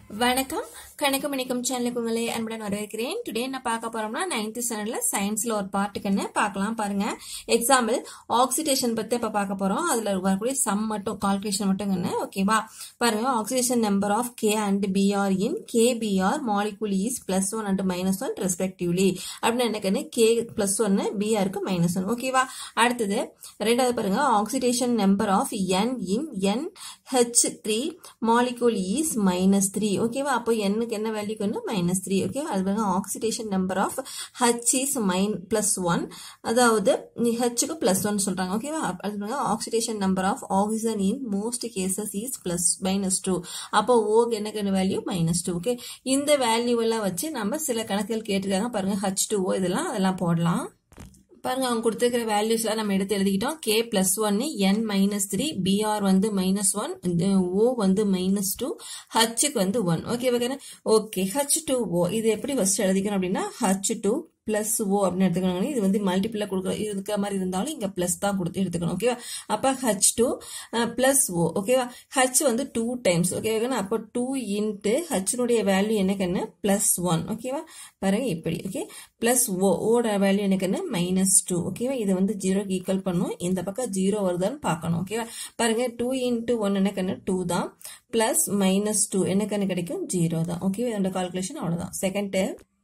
வணக்கம் கணக்கு மணிக்கம் சேனலுக்கு உங்களை அன்புடன் வரவேற்கிறேன் டுடே என்ன பார்க்க போறோம்னா நைன்த் ஸ்டாண்டர்ட்ல சயின்ஸ்ல ஒரு பார்ட்டுக்குன்னு பார்க்கலாம் பாருங்க எக்ஸாம்பிள் ஆக்சிடேஷன் பத்தி இப்ப பார்க்க போறோம் அதுல வரக்கூடிய சம் மட்டும் கால்குலேஷன் மட்டும் ஓகேவா பாருங்க oxidation number of K and BR in K BR molecule is plus one and minus one respectively அப்படின்னு எனக்கு கே பிளஸ் ஒன்னு பிஆருக்கு மைனஸ் ஒன் ஓகேவா அடுத்தது ரெண்டாவது பாருங்க oxidation number of N in N H three molecule is minus three ஓகேவா அப்போ என்னுக்கு என்ன வேல்யூக்கு வந்து மைனஸ் த்ரீ ஓகேவா அது பாருங்க oxidation number of H is mine plus one அதாவது ஹெச்சுக்கு பிளஸ் ஒன் சொல்றாங்க ஓகேவா அது பாருங்க oxidation number of oxygen in most cases is plus minus two அப்போ ஓக்கு என்ன வேல்யூ மைனஸ் டூ ஓகே இந்த வேல்யூ எல்லாம் வச்சு நம்ம சில கணக்குகள் கேட்டிருக்காங்க பாருங்க ஹச் டூ ஓ இதெல்லாம் அதெல்லாம் போடலாம் பாருங்க அவங்க கொடுத்துருக்கிற வேல்யூஸ்லாம் நம்ம எடுத்து எழுதிக்கிட்டோம் கே பிளஸ் ஒன்னு என் மைனஸ் த்ரீ பிஆர் வந்து மைனஸ் ஒன் ஓ வந்து மைனஸ் டூ ஹச்சுக்கு வந்து one okay okay okay H two O இது எப்படி ஃபர்ஸ்ட் எழுதிக்கணும் அப்படின்னா ஹச் டூ பிளஸ் ஓ அப்படின்னு எடுத்துக்கணும் இது வந்து மல்டிபிள கொடுக்குற இருக்கிற மாதிரி இருந்தாலும் இங்க பிளஸ் தான் கொடுத்து எடுத்துக்கணும் ஓகேவா அப்ப ஹச் டூ பிளஸ் ஓ ஓகேவா ஹச் வந்து டூ டைம்ஸ் ஓகேவா அப்போ டூ இன்ட்டு ஹச்னுடைய வேல்யூ எனக்கு என்ன பிளஸ் ஒன் ஓகேவா பாருங்க இப்படி ஓகே பிளஸ் ஓ ஓட வேல்யூ எனக்கு என்ன மைனஸ் டூ ஓகேவா இதை வந்து ஜீரோக்கு ஈக்குவல் பண்ணும் இந்த பக்கம் ஜீரோ வருதான்னு பார்க்கணும் ஓகேவா பாருங்க டூ இன்ட்டு ஒன் எனக்கு என்ன டூ தான் பிளஸ் மைனஸ் டூ எனக்கு என்ன கிடைக்கும் ஜீரோ தான் ஓகேவா இதோட கால்குலேஷன் அவ்வளவுதான் second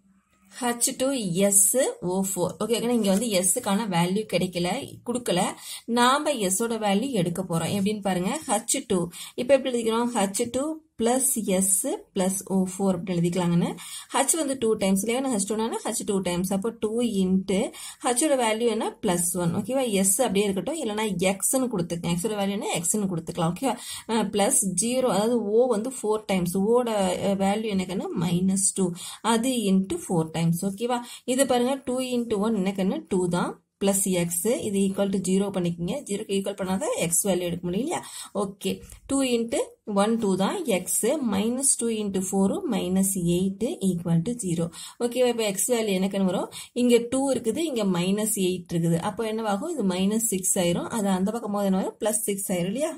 H two S O four okay இங்க வந்து எஸ்ஸுக்கான வேல்யூ கிடைக்கல கொடுக்கல நாம எஸ்ஸோட வேல்யூ எடுக்க போறோம் எப்படின்னு பாருங்க ஹச் டூ இப்ப எப்படி எழுதிக்கிறோம் H two plus S plus O four அப்படி எழுதிக்கலாங்கன்னு ஹச் வந்து டூ டைம்ஸ் இல்லையா ஹச் டூனா ஹச் டூ டைம்ஸ் அப்போ டூ இன்ட்டு ஹச்சோட வேல்யூ என்ன பிளஸ் ஒன் ஓகேவா எஸ் அப்படியே இருக்கட்டும் இல்லைனா எக்ஸ்னு கொடுத்துக்கலாம் எக்ஸோட வேல்யூ என்ன எக்ஸ்னு கொடுத்துக்கலாம் ஓகேவா பிளஸ் ஜீரோ அதாவது ஓ வந்து ஃபோர் டைம்ஸ் ஓட வேல்யூ எனக்கு என்ன மைனஸ் டூ அது இன்ட்டு ஃபோர் டைம்ஸ் ஓகேவா இது பாருங்க டூ இன்ட்டு ஒன் எனக்கு என்ன டூ தான் பிளஸ் எக்ஸ் இது ஈக்குவல் டு ஜீரோ பண்ணிக்கோங்க ஜீரோக்கு ஈக்குவல் பண்ணாதான் எக்ஸ் வேல்யூ எடுக்க முடியும் இல்லையா okay two into one two தான் X minus two into four minus eight equal to zero ஓகேவா இப்போ எக்ஸ் வேல்யூ எனக்கு வரும் இங்க டூ இருக்குது இங்க மைனஸ் எயிட் இருக்குது அப்போ என்னவாகும் இது மைனஸ் சிக்ஸ் ஆயிரும் அது அந்த பக்கம் போது என்ன வரும் பிளஸ் சிக்ஸ் ஆயிரும் இல்லையா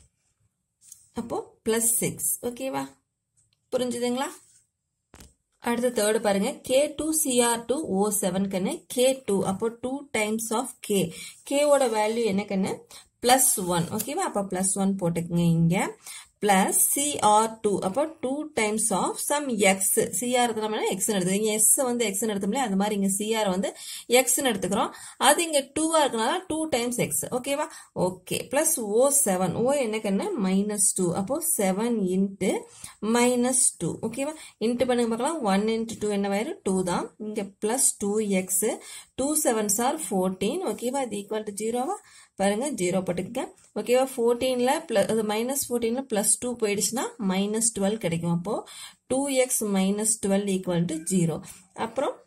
அப்போ பிளஸ் சிக்ஸ் ஓகேவா புரிஞ்சுதுங்களா அடுத்த தேர்டு பாருங்க K two CR two O seven கண்ணு கே டூ அப்போ டூ டைம்ஸ் ஆஃப் கே கேவோட வேல்யூ என்ன கண்ணு பிளஸ் ஒன் ஓகேவா அப்போ பிளஸ் ஒன் போட்டுக்குங்க இங்க பிளஸ் சிஆர் டூ அப்போ two times of some X CR நம்ம எக்ஸ் எடுத்து இங்க எஸ் வந்து எக்ஸ் எடுத்தோம்ல அது மாதிரி இங்க சிஆர் வந்து எக்ஸ் எடுத்துக்கிறோம் அது இங்க டூவா இருக்கனால டூ டைம்ஸ் எக்ஸ் ஓகேவா okay plus O seven O எனக்கு என்ன மைனஸ் டூ அப்போ செவன் இன்ட்டு மைனஸ் டூ ஓகேவா இன்ட்டு பண்ணுங்க பார்க்கலாம் ஒன் இன்ட்டு டூ என்ன வயிறு டூ தான் இங்க plus two X two sevens are fourteen ஓகேவா இது ஈக்குவல் டு ஜீரோவா பாருங்க ஜீரோ போட்டுக்க ஓகேவா ஃபோர்டீன்ல பிளஸ் மைனஸ் ஃபோர்டீன்ல பிளஸ் டூ போயிடுச்சுன்னா மைனஸ் டுவெல் கிடைக்கும் அப்போ two X minus twelve equal to zero அப்புறம்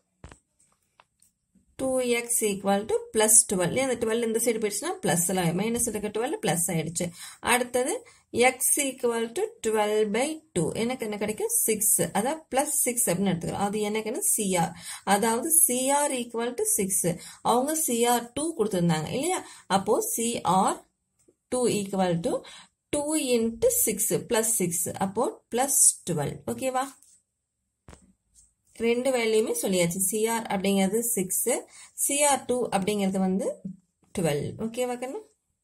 two X equal to plus twelve அந்த டுவெல் இந்த சைடு போயிடுச்சுன்னா பிளஸ் எல்லாம் மைனஸ் இருக்க டுவெல் பிளஸ் ஆயிடுச்சு அடுத்தது X equal to twelve by two எனக்கு என்ன கிடைக்கும் சிக்ஸ் அதாவது பிளஸ் சிக்ஸ் அப்படின்னு எடுத்துக்கிறோம் அது எனக்கு என்ன சிஆர் அதாவது சிஆர் ஈக்குவல் டு சிக்ஸ் அவங்க சிஆர் டூ கொடுத்துருந்தாங்க இல்லையா அப்போ CR two equal to two into six plus six அப்போ பிளஸ் டுவெல் ஓகேவா ரெண்டு வேல்யூமே சொல்லியாச்சு சிஆர் அப்படிங்கிறது சிக்ஸ் சிஆர் டூ அப்படிங்கிறது வந்து டுவெல் ஓகேவா கண்ணு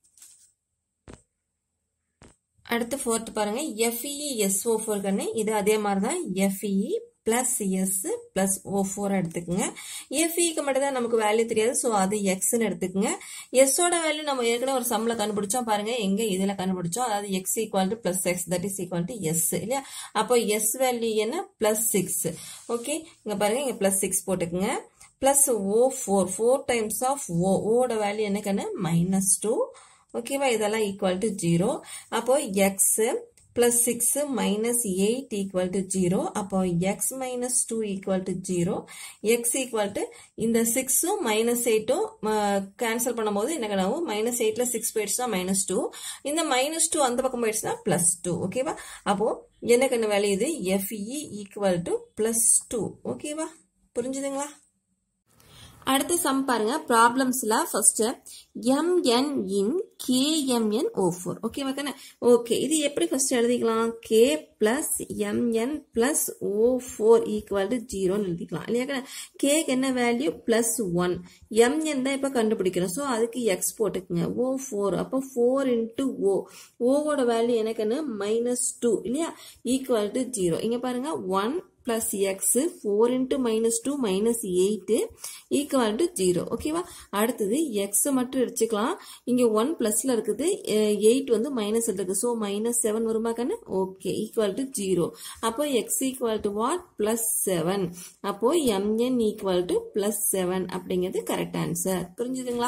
அடுத்து ஃபோர்த் பாருங்க எஃப்இ எஸ்ஓ ஃபோர் கண்ணு இது அதே மாதிரி தான் FE plus S plus O four எடுத்துக்கோங்க எஃப்இக்கு மட்டும் தான் நமக்கு வேல்யூ தெரியாது ஸோ அது எக்ஸ்ன்னு எடுத்துக்கோங்க எஸ்ஸோட வேல்யூ நம்ம ஏற்கனவே ஒரு சம்ல கண்டுபிடிச்சோம் பாருங்க எங்க இதுல கண்டுபிடிச்சோம் அதாவது X equal to plus X that is equal to S இல்லையா அப்போ எஸ் வேல்யூ என்ன பிளஸ் சிக்ஸ் ஓகே இங்க பாருங்க இங்க பிளஸ் சிக்ஸ் போட்டுக்குங்க plus O four four times of O ஓட வேல்யூ என்னக்குன்னு மைனஸ் டூ ஓகேவா இதெல்லாம் ஈக்குவல் டு ஜீரோ அப்போ X plus 6 minus 8 equal to 0 அப்போ x minus 2 equal to 0 x equal to இந்த 6 minus 8 கேன்சல் பண்ணும்போது என்ன கணவும் minus 8ல 6 போயிடுச்சுனா minus 2 இந்த minus 2 அந்த பக்கம் போயிடுச்சுனா plus 2 ஓகேவா அப்போ என்ன கண்ணு வேலை இது FE equal to plus 2 ஓகேவா புரிஞ்சுதுங்களா அடுத்த சம் பாருங்க ப்ராப்ளம்ஸ்ல first MN in KMN O four ஓகேவா தானே ஓகே இது எப்படி ஃபர்ஸ்ட் எழுதிக்கலாம் K plus MN plus O four equal to ஜீரோன்னு எழுதிக்கலாம் இல்லையா கேக்கு என்ன வேல்யூ பிளஸ் ஒன் எம்என் தான் இப்போ கண்டுபிடிக்கிறோம் ஸோ அதுக்கு எக்ஸ் போட்டுக்குங்க ஓ ஃபோர் அப்போ ஃபோர் இன்ட்டு ஓ ஓவோட வேல்யூ எனக்கு என்ன மைனஸ் டூ இல்லையா ஈக்குவல் டு ஜீரோ இங்கே பாருங்க one plus x 4 into minus 2 minus 8 equal to 0 ஓகேவா அடுத்தது x மட்டும் எடுத்துக்கலாம் இங்க 1 பிளஸ்ல இருக்குது 8 வந்து மைனஸ் இருக்கு ஸோ மைனஸ் செவன் வருமா கண்ணு ஓகே ஈக்குவல் டு ஜீரோ அப்போ x equal to what plus seven அப்போ MN equal to plus seven அப்படிங்கிறது கரெக்ட் ஆன்சர் புரிஞ்சுதுங்களா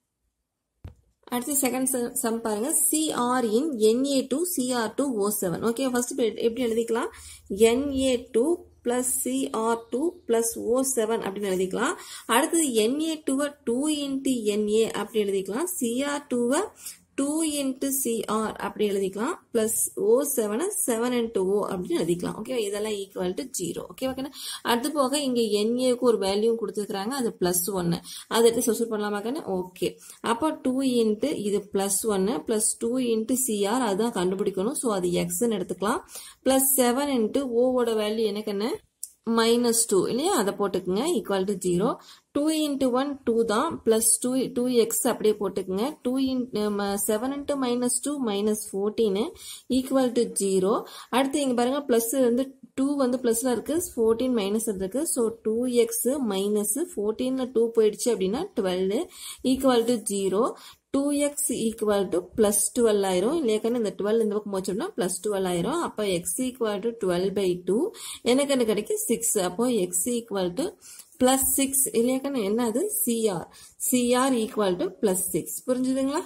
அடுத்து செகண்ட் சம் பாருங்க CR in NA two CR two O seven okay first எப்படி எழுதிக்கலாம் NA two plus CR two plus O seven அப்படின்னு எழுதிக்கலாம் அடுத்தது என்ஏ டூவை டூ இன்ட்டு என்ஏ அப்படி எழுதிக்கலாம் சிஆர் டூவை டூ இன்ட்டு சிஆர் அப்படி எழுதிக்கலாம் பிளஸ் ஓ செவனை செவன் இன்ட்டு ஓ அப்படின்னு எழுதிக்கலாம் ஓகே இதெல்லாம் equal to zero okay okay அடுத்து போக இங்க என்ஏக்கு ஒரு வேல்யூ கொடுத்துருக்காங்க அது பிளஸ் ஒன்னு அதை எடுத்து சப்ஸ்டியூட் பண்ணலாமாக்கன்னு ஓகே அப்போ டூ இன்ட்டு இது பிளஸ் ஒன்னு பிளஸ் டூ இன்ட்டு சிஆர் அதுதான் கண்டுபிடிக்கணும் ஸோ அது எக்ஸ்ன்னு எடுத்துக்கலாம் பிளஸ் செவன் இன்ட்டு ஓவோட வேல்யூ எனக்கு என்ன மைனஸ் டூ இல்லையா அதை போட்டுக்குங்க equal to zero two into one two தான் பிளஸ் டூ டூ எக்ஸ் அப்படியே போட்டுக்குங்க two into seven into minus two minus fourteen equal to zero அடுத்து இங்கே பாருங்க ப்ளஸ் வந்து டூ வந்து ப்ளஸ்ல இருக்கு ஃபோர்டீன் மைனஸ் இருக்கு ஸோ டூ எக்ஸ் மைனஸ் ஃபோர்டீன்ல டூ போயிடுச்சு அப்படின்னா twelve equal to zero two X equal to plus twelve ஆயிரும் இல்லையாக்கன்னு இந்த டுவெல் இந்த பக்கம் போச்சோம்னா பிளஸ் டுவெல் ஆயிரும் அப்போ x equal to twelve by two எனக்கு என்ன கிடைக்கும் சிக்ஸ் அப்போ x equal to plus six இல்லையாக்கன்னு என்னது CR CR equal to plus six புரிஞ்சுதுங்களா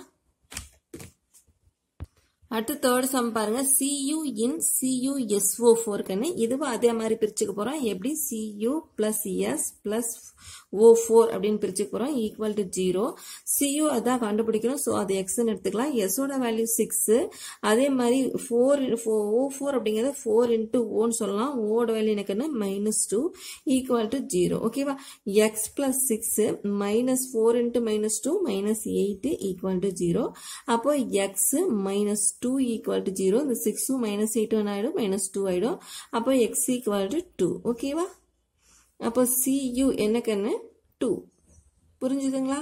அடுத்து தேர்ட் சம் பாருங்க CU in CU SO four கண்ணு இதுவும் அதே மாதிரி பிரிச்சுக்க போறோம் எப்படி CU plus S plus O four அப்படின்னு பிரிச்சுக்க போறோம் ஈக்குவல் டு ஜீரோ சியூ அதான் கண்டுபிடிக்கணும் ஸோ அது எக்ஸ்ன்னு எடுத்துக்கலாம் எஸ்ஸோட வேல்யூ சிக்ஸ் அதே மாதிரி ஃபோர் ஓ ஃபோர் அப்படிங்கிறது ஃபோர் இன்ட்டு ஓன்னு சொல்லலாம் ஓட வேல்யூ எனக்கு என்ன minus two equal to zero ஓகேவா x plus six minus four into minus two minus eight equal to zero அப்போ x minus two equal to zero இந்த சிக்ஸும் மைனஸ் எயிட்டும் ஆயிடும் மைனஸ் டூ ஆயிடும் அப்போ எக்ஸ் ஈக்குவல் டு டூ ஓகேவா அப்போ see you எனக்கு என்ன டூ புரிஞ்சுதுங்களா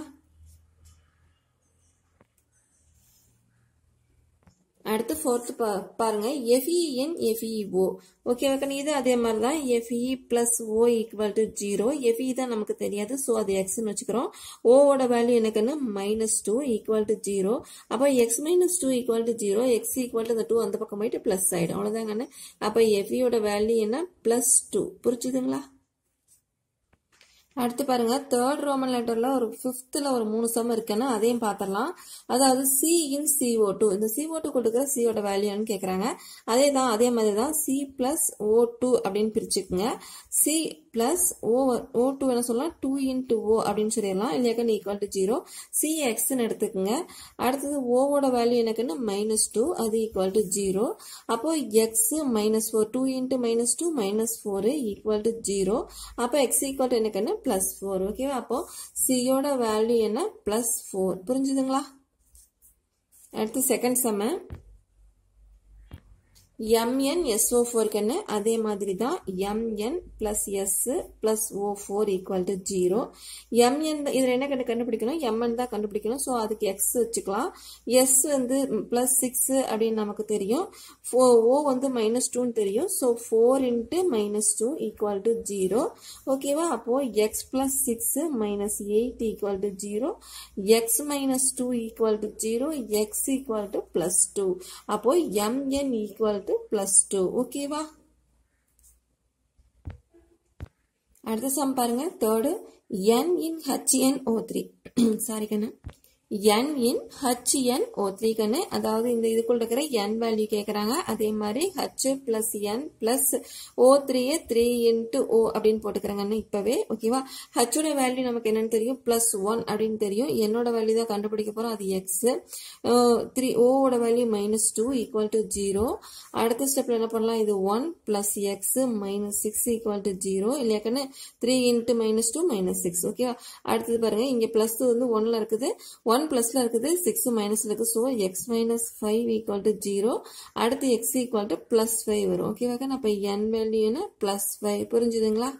அடுத்து ஃபோர்த்து பா பாருங்க எஃப்இஎன் எஃப்இஓ ஓகே ஓகே இது அதே மாதிரி தான் FE plus O equal to zero FE தான் நமக்கு தெரியாது ஸோ அது எக்ஸ்னு வச்சுக்கிறோம் ஓவோட வேல்யூ எனக்குன்னு minus two equal to zero அப்போ x minus two equal to zero x equal to அந்த டூ அந்த பக்கம் போயிட்டு பிளஸ் ஆயிடும் அவ்வளோதாங்கன்னு அப்போ எஃப்இயோட வேல்யூ என்ன பிளஸ் டூ புரிச்சுதுங்களா அடுத்து பாருங்க தேர்ட் ரோமன் லெட்டர்ல ஒரு ஃபிஃப்த்ல ஒரு மூணு சம் இருக்குன்னு அதையும் பார்த்துடலாம் அதாவது சி இன் சிஓ டூ இந்த சிஓ டூ கொடுக்குற சியோட வேல்யூன்னு கேட்குறாங்க அதே தான் அதே மாதிரி தான் சி பிளஸ் ஓ டூ அப்படின்னு பிரிச்சுக்குங்க C plus O O two என்ன சொல்லலாம் டூ இன்ட்டு ஓ அப்படின்னு சொல்லிடலாம் இல்லையாக்கா ஈக்குவல் டு ஜீரோ சி எக்ஸ்ன்னு எடுத்துக்கோங்க அடுத்தது ஓவோட வேல்யூ எனக்குன்னு மைனஸ் டூ அது ஈக்குவல் டு ஜீரோ அப்போ x minus four two into minus two minus four equal to zero அப்போ எக்ஸ் ஈக்குவல் டு எனக்கு என்ன பிளஸ் ஃபோர் ஓகேவா அப்போ சியோட வேல்யூ என்ன பிளஸ் ஃபோர் புரிஞ்சுதுங்களா அடுத்து செகண்ட் செம்ம எம்என் எஸ்ஓ ஃபோர்க்குன்னு அதே மாதிரி தான் MN plus S plus O four equal to zero MN இதில் என்ன கண்டு கண்டுபிடிக்கணும் எம்என் தான் கண்டுபிடிக்கணும் ஸோ அதுக்கு எக்ஸ் வச்சுக்கலாம் எஸ் வந்து பிளஸ் சிக்ஸ் அப்படின்னு நமக்கு தெரியும் ஃபோ ஓ வந்து மைனஸ் டூன்னு தெரியும் so four into minus two equal to zero ஓகேவா அப்போது x plus six minus eight equal to zero x minus two equal to zero x equal to plus two அப்போது MN equal to plus two ஓகேவா அடுத்த sum பாருங்க third N in HN O three sorry கண்ணு N இன் H என் ஓ three கண்ணு அதாவது இந்த இதுக்குள்ள இருக்கிற என் வேல்யூ கேட்குறாங்க அதே மாதிரி H plus N plus O த்ரீயே த்ரீ இன்ட்டு ஓ அப்படின்னு போட்டுக்கிறாங்கன்னு இப்போவே ஓகேவா ஹச்சோட வேல்யூ நமக்கு என்னன்னு தெரியும் பிளஸ் ஒன் அப்படின்னு தெரியும் என்னோட வேல்யூ தான் கண்டுபிடிக்க போகிறோம் அது எக்ஸ் த்ரீ ஓவோட value minus two equal to zero அடுத்த ஸ்டெப்பில் என்ன பண்ணலாம் இது one plus x minus six equal to zero இல்லையாக்கன்னு three into minus two minus six ஓகேவா அடுத்தது பாருங்க இங்கே ப்ளஸ் வந்து ஒன்ல இருக்குது ஒன் பிளஸ்ல இருக்குது சிக்ஸ் மைனஸ்ல இருக்கு so x minus five equal to zero அடுத்து x equal to plus five வரும் ஓகேவாக்கா அப்போ என் வேல்யூன்னு பிளஸ் ஃபைவ் புரிஞ்சுதுங்களா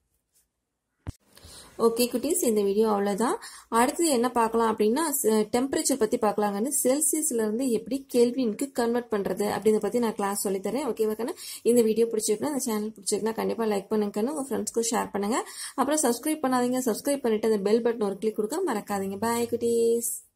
ஓகே குட்டீஸ் இந்த வீடியோ அவ்வளோதான் அடுத்தது என்ன பார்க்கலாம் அப்படின்னா டெம்பரேச்சர் பற்றி பார்க்கலாங்கன்னு செல்சியஸ்ல இருந்து எப்படி கெல்வினுக்கு கன்வெர்ட் பண்ணுறது அப்படின்றத பற்றி நான் கிளாஸ் சொல்லித்தரேன் ஓகேவாக்கண்ணா இந்த வீடியோ பிடிச்சிருக்குன்னா இந்த சேனல் பிடிச்சிருக்குன்னா கண்டிப்பாக லைக் பண்ணுங்கன்னு உங்கள் ஃப்ரெண்ட்ஸ்க்கும் ஷேர் பண்ணுங்கள் அப்புறம் சப்ஸ்கிரைப் பண்ணாதீங்க சப்ஸ்கிரைப் பண்ணிட்டு அந்த பெல் பட்டன் ஒரு கிளிக் கொடுக்க மறக்காதீங்க பாய் குட்டீஸ்